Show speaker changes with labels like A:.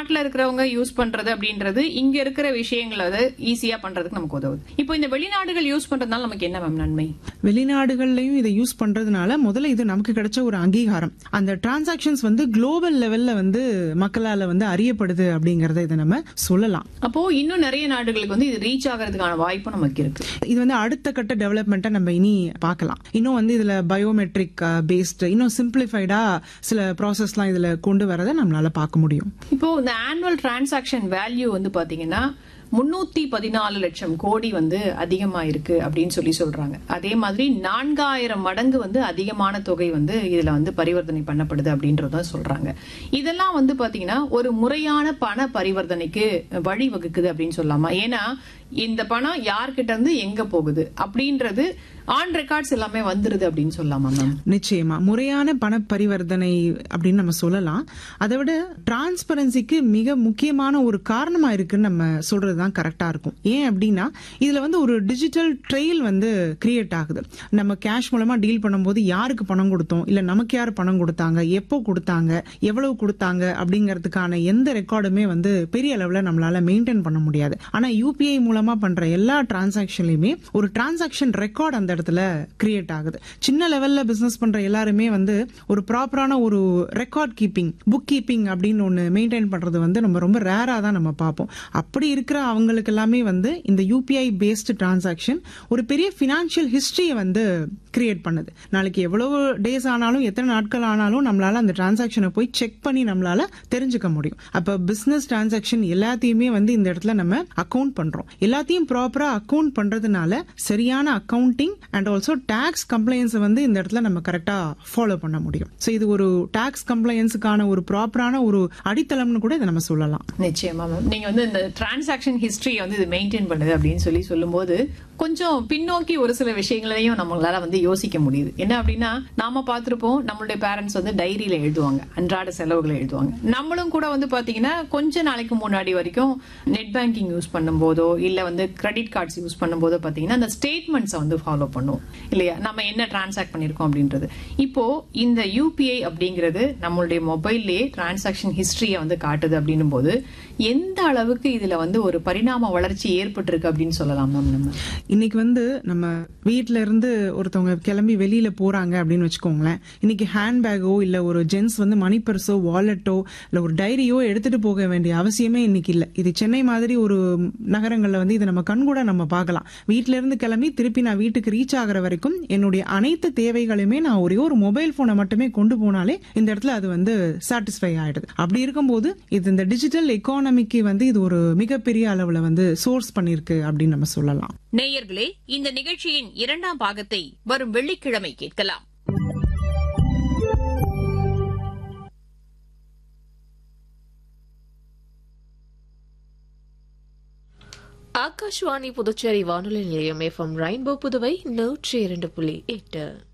A: நாட்டுல இருக்கிறவங்க யூஸ் பண்றது அப்படின்றது இங்க இருக்கிற விஷயங்களை வந்து ஈஸியா பண்றதுக்கு நமக்கு உதவுது இப்போ இந்த வெளிநாடுகள் யூஸ் பண்றதுனால நமக்கு என்ன மேம் நன்மை
B: வெளிநாடுகள்லயும் இதை யூஸ் பண்றதுனால முதல்ல இது நமக்கு கிடைச்ச ஒரு அங்கீகாரம் அந்த டிரான்சாக்ஷன்ஸ் வந்து குளோபல் லெவல்ல வந்து மக்களால வந்து அறியப்படுது அப்படிங்கறத இதை நம்ம சொல்லலாம்
A: அப்போ இன்னும் நிறைய நாடுகளுக்கு வந்து இது ரீச் ஆகிறதுக்கான வாய்ப்பு நமக்கு இருக்கு
B: இது வந்து அடுத்த கட்ட டெவலப்மெண்ட்டை நம்ம இனி பார்க்கலாம் இன்னும் வந்து இதுல பயோமெட்ரிக் பேஸ்டு இன்னும் சிம்பிளிஃபைடா சில ப்ராசஸ்லாம் இதுல கொண்டு வரதை நம்மளால பார்க்க முடியும்
A: இப்போ இந்த ஆனுவல் டிரான்சாக்ஷன் வேல்யூ வந்து பாத்தீங்கன்னா முன்னூத்தி பதினாலு லட்சம் கோடி வந்து அதிகமா இருக்கு அப்படின்னு சொல்லி சொல்றாங்க அதே மாதிரி நான்காயிரம் மடங்கு வந்து அதிகமான தொகை வந்து இதுல வந்து பரிவர்த்தனை பண்ணப்படுது அப்படின்றத சொல்றாங்க இதெல்லாம் வந்து பாத்தீங்கன்னா ஒரு முறையான பண பரிவர்த்தனைக்கு வழி வகுக்குது அப்படின்னு சொல்லலாமா ஏன்னா இந்த பணம் யார்கிட்ட இருந்து எங்க போகுது அப்படின்றது ஆன் ரெக்கார்ட்ஸ் எல்லாமே வந்துருது அப்படின்னு சொல்லலாமா மேம்
B: நிச்சயமா முறையான பண பரிவர்த்தனை அப்படின்னு நம்ம சொல்லலாம் அதை விட டிரான்ஸ்பரன்சிக்கு மிக முக்கியமான ஒரு காரணமா இருக்குன்னு நம்ம சொல்றதுதான் கரெக்டா இருக்கும் ஏன் அப்படின்னா இதுல வந்து ஒரு டிஜிட்டல் ட்ரெயில் வந்து கிரியேட் ஆகுது நம்ம கேஷ் மூலமா டீல் பண்ணும்போது யாருக்கு பணம் கொடுத்தோம் இல்ல நமக்கு யார் பணம் கொடுத்தாங்க எப்போ கொடுத்தாங்க எவ்வளவு கொடுத்தாங்க அப்படிங்கறதுக்கான எந்த ரெக்கார்டுமே வந்து பெரிய அளவுல நம்மளால மெயின்டைன் பண்ண முடியாது ஆனா யூபிஐ மூலமா பண்ற எல்லா டிரான்சாக்ஷன்லயுமே ஒரு டிரான்சாக்ஷன் ரெக்கார்ட் அந்த இடத்துல கிரியேட் ஆகுது சின்ன லெவல்ல பிசினஸ் பண்ற எல்லாருமே வந்து ஒரு ப்ராப்பரான ஒரு ரெக்கார்ட் கீப்பிங் புக் கீப்பிங் அப்படின்னு ஒன்னு மெயின்டைன் பண்றது வந்து நம்ம ரொம்ப ரேரா தான் நம்ம பார்ப்போம் அப்படி இருக்கிற அவங்களுக்கு எல்லாமே வந்து இந்த யூபிஐ பேஸ்டு டிரான்சாக்ஷன் ஒரு பெரிய பினான்சியல் ஹிஸ்டரியை வந்து கிரியேட் பண்ணுது நாளைக்கு எவ்வளவு டேஸ் ஆனாலும் எத்தனை நாட்கள் ஆனாலும் நம்மளால அந்த டிரான்சாக்ஷனை போய் செக் பண்ணி நம்மளால தெரிஞ்சுக்க முடியும் அப்ப பிசினஸ் டிரான்சாக்ஷன் எல்லாத்தையுமே வந்து இந்த இடத்துல நம்ம அக்கவுண்ட் பண்றோம் எல்லாத்தையும் ப்ராப்பரா அக்கவுண்ட் பண்றதுனால சரியான accounting and also tax compliance வந்து இந்த இடத்துல நம்ம கரெக்டா ஃபாலோ பண்ண முடியும் ஸோ இது ஒரு டாக்ஸ் கம்ப்ளைன்ஸுக்கான ஒரு ப்ராப்பரான ஒரு அடித்தளம்னு கூட இதை நம்ம சொல்லலாம்
A: நிச்சயமா மேம் நீங்க வந்து இந்த டிரான்சாக்ஷன் ஹிஸ்டரியை வந்து இது மெயின்டைன் பண்ணுது அப்படின்னு சொல்லி சொல்லும்போது கொஞ்சம் பின்னோக்கி ஒரு சில விஷயங்களையும் நம்மளால வந்து யோசிக்க முடியுது என்ன அப்படின்னா நாம பார்த்திருப்போம் நம்மளுடைய பேரண்ட்ஸ் வந்து டைரியில எழுதுவாங்க அன்றாட செலவுகளை எழுதுவாங்க நம்மளும் கூட வந்து பாத்தீங்கன்னா கொஞ்ச நாளைக்கு முன்னாடி வரைக்கும் நெட் பேங்கிங் யூஸ் பண்ணும்போதோ இல்ல வந்து கிரெடிட் கார்ட்ஸ் யூஸ் பண்ணும்போதோ பாத்தீங்கன்னா அந்த ஸ்டேட்மெண்ட்ஸை வந்து ஃபாலோ பண்ணுவோம் இல்லையா நம்ம என்ன டிரான்சாக்ட் பண்ணிருக்கோம் அப்படின்றது இப்போ இந்த யூபிஐ அப்படிங்கிறது நம்மளுடைய மொபைல்லேயே டிரான்சாக்ஷன் ஹிஸ்டரியை வந்து காட்டுது அப்படின்னும் போது எந்த அளவுக்கு இதுல வந்து ஒரு பரிணாம வளர்ச்சி ஏற்பட்டிருக்கு அப்படின்னு சொல்லலாம் மேம் நம்ம
B: இன்னைக்கு வந்து நம்ம வீட்ல இருந்து ஒருத்தவங்க கிளம்பி வெளியில போறாங்க அப்படின்னு வச்சுக்கோங்களேன் இன்னைக்கு ஹேண்ட்பேக்கோ இல்ல ஒரு ஜென்ஸ் வந்து மணி பர்ஸோ வாலெட்டோ இல்ல ஒரு டைரியோ எடுத்துட்டு போக வேண்டிய அவசியமே இன்னைக்கு இல்ல இது சென்னை மாதிரி ஒரு நகரங்கள்ல வந்து இதை நம்ம கண்கூட நம்ம பார்க்கலாம் வீட்ல இருந்து கிளம்பி திருப்பி நான் வீட்டுக்கு ரீச் ஆகுற வரைக்கும் என்னுடைய அனைத்து தேவைகளுமே நான் ஒரே ஒரு மொபைல் போனை மட்டுமே கொண்டு போனாலே இந்த இடத்துல அது வந்து சாட்டிஸ்ஃபை ஆயிடுது அப்படி இருக்கும்போது இது இந்த டிஜிட்டல் எக்கானமிக்கு வந்து இது ஒரு மிகப்பெரிய அளவுல வந்து சோர்ஸ் பண்ணிருக்கு அப்படின்னு நம்ம சொல்லலாம்
C: நேயர்களே இந்த நிகழ்ச்சியின் இரண்டாம் பாகத்தை வரும் வெள்ளிக்கிழமை கேட்கலாம்
D: ஆகாஷ்வாணி புதுச்சேரி வானொலி நிலையம் எஃப்எம் ரெயின்போ புதுவை நூற்றி இரண்டு புள்ளி எட்டு